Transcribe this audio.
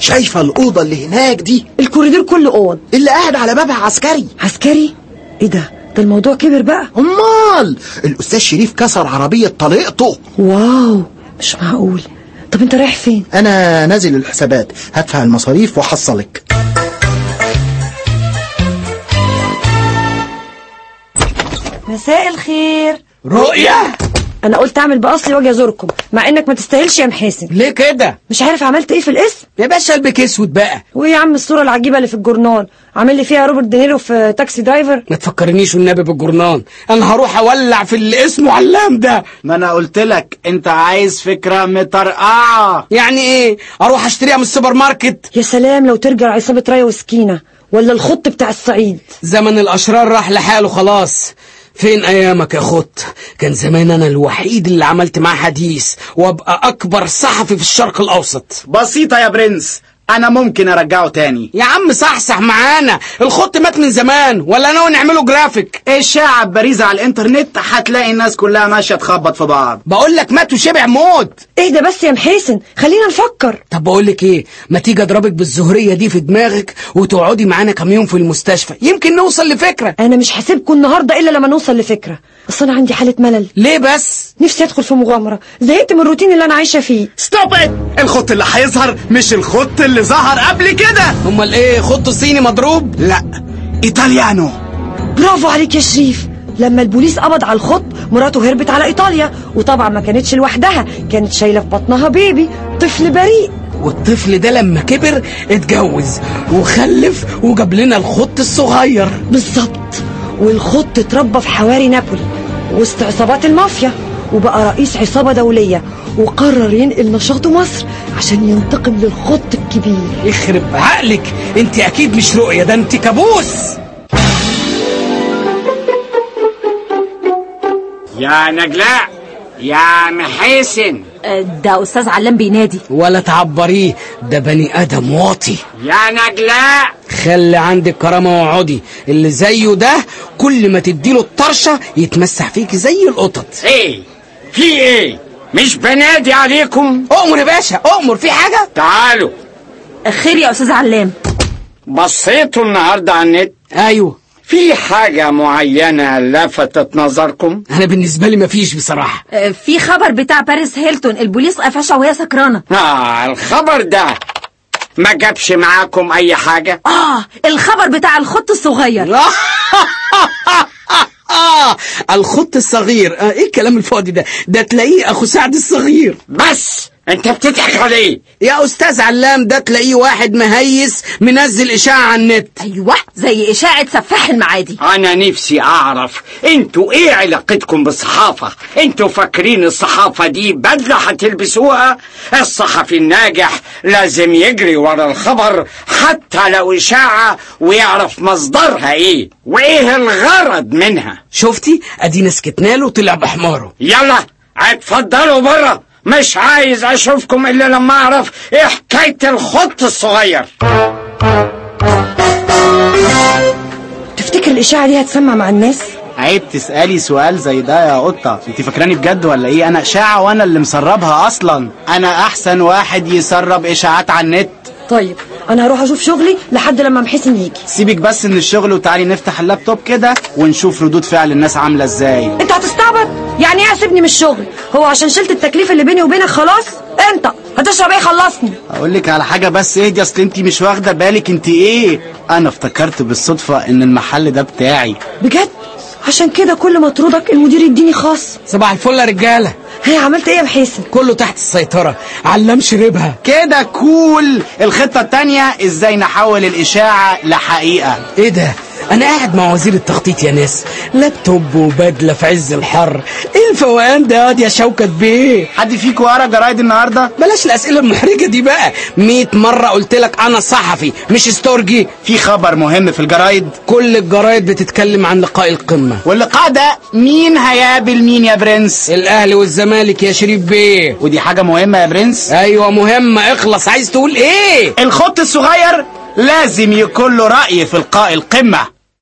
شايفه الاوضه اللي هناك دي الكوريدور كله اوض اللي قاعد على بابها عسكري عسكري ايه ده ده الموضوع كبر بقى امال الاستاذ شريف كسر عربيه طليقته واو مش معقول طب انت رايح فين انا نازل الحسابات هدفع المصاريف واحصلك مساء الخير رؤية انا قلت اعمل باصلي واجي ازوركم مع انك ما تستاهلش يا محاسن ليه كده مش عارف عملت ايه في الاسم يا باشا قلبك اسود بقى وايه يا عم الصوره العجيبه اللي في الجورنال عامل لي فيها روبرت دينيرو في تاكسي درايفر ما تفكرنيش والنبي بالجورنان انا هروح اولع في اللي اسمه علام ده ما انا قلت لك انت عايز فكرة مطرقعة يعني ايه اروح اشتريها من السوبر ماركت يا سلام لو ترجع عصابه رايه وسكينه ولا الخط بتاع الصعيد زمن الاشرار راح لحاله خلاص فين ايامك يا خط كان زمان انا الوحيد اللي عملت معاه حديث وابقى اكبر صحفي في الشرق الاوسط بسيطة يا برنس انا ممكن ارجعه تاني يا عم صحصح معانا الخط مات من زمان ولا ناوي نعمله جرافيك اشاعة باريزة على الانترنت هتلاقي الناس كلها ماشية تخبط في بعض بقول لك مات وشبع موت ايه ده بس يا محاسن خلينا نفكر طب بقول لك ايه ما تيجي اضربك بالزهريه دي في دماغك وتقعدي معانا كام يوم في المستشفى يمكن نوصل لفكره انا مش هسيبكم النهارده الا لما نوصل لفكره بس انا عندي حاله ملل ليه بس نفسي ادخل في مغامره زهقت من الروتين اللي انا عايشه فيه ستوب ات الخط اللي هيظهر مش الخط اللي ظهر قبل كده امال ايه خط صيني مضروب لا ايطاليانو برافو عليك يا شريف لما البوليس قبض على الخط مراته هربت على ايطاليا وطبعا ما كانتش لوحدها كانت شايله في بطنها بيبي طفل بريء والطفل ده لما كبر اتجوز وخلف وجاب لنا الخط الصغير بالظبط والخط اتربى في حواري نابولي وسط عصابات المافيا وبقى رئيس عصابة دولية وقرر ينقل نشاطه مصر عشان ينتقم للخط الكبير يخرب عقلك انت اكيد مش رؤية ده انت كابوس يا نجلاء يا محاسن ده استاذ علام بينادي ولا تعبريه ده بني ادم واطي يا نجلاء خلي عندك كرامة واقعدي اللي زيه ده كل ما تديله الطرشة يتمسح فيك زي القطط ايه في ايه مش بنادي عليكم اؤمر يا باشا اؤمر في حاجة تعالوا خير يا استاذ علام بصيتوا النهارده على النت ايوه في حاجة معينة لفتت نظركم انا بالنسبة لي مفيش بصراحة آه، في خبر بتاع باريس هيلتون البوليس قفشها وهي سكرانه آه الخبر ده ما جابش معاكم اي حاجة اه الخبر بتاع الخط الصغير الخط الصغير آه ايه الكلام الفاضي ده ده تلاقيه اخو سعد الصغير بس انت بتضحك عليه يا استاذ علام ده تلاقيه واحد مهيس منزل اشاعة على النت ايوه زي اشاعه سفاح المعادي انا نفسي اعرف انتوا ايه علاقتكم بالصحافة انتوا فاكرين الصحافة دي بدلة هتلبسوها الصحفي الناجح لازم يجري ورا الخبر حتى لو اشاعة ويعرف مصدرها ايه وايه الغرض منها شفتي ادينا سكتنا له طلع بحماره يلا اتفضلوا بره مش عايز اشوفكم الا لما اعرف ايه حكاية الخط الصغير تفتكر الإشاعة دي هتسمع مع الناس؟ عيب تسألي سؤال زي ده يا قطة انت فاكراني بجد ولا ايه انا اشاعة وانا اللي مسربها اصلا انا احسن واحد يسرب اشاعات على النت طيب أنا هروح أشوف شغلي لحد لما محسن يجي سيبك بس من الشغل وتعالي نفتح اللابتوب كده ونشوف ردود فعل الناس عاملة ازاي أنت هتستعبط؟ يعني إيه هسيبني من الشغل؟ هو عشان شلت التكليف اللي بيني وبينك خلاص؟ أنت هتشرب إيه خلصني؟ اقول لك على حاجة بس اهدي اصل انت مش واخدة بالك انت ايه انا افتكرت بالصدفة ان المحل ده بتاعي بجد؟ عشان كده كل ما اطردك المدير يديني خاص صباح الفل يا رجالة هي عملت ايه يا محسن؟ كله تحت السيطرة علام شربها كده كول الخطة التانية ازاي نحول الاشاعة لحقيقة ايه ده انا قاعد مع وزير التخطيط يا ناس لابتوب وبدله في عز الحر ايه الفوقان ده يا شوكت بيه حد فيكم قرا جرايد النهارده بلاش الاسئله المحرجه دي بقى 100 مره قلت لك انا صحفي مش ستورجي في خبر مهم في الجرايد كل الجرايد بتتكلم عن لقاء القمه واللقاء ده مين هيقابل مين يا برنس الاهلي والزمالك يا شريف بيه ودي حاجة مهمة يا برنس ايوه مهمه اخلص عايز تقول ايه الخط الصغير لازم يكون له رأي في لقاء القمة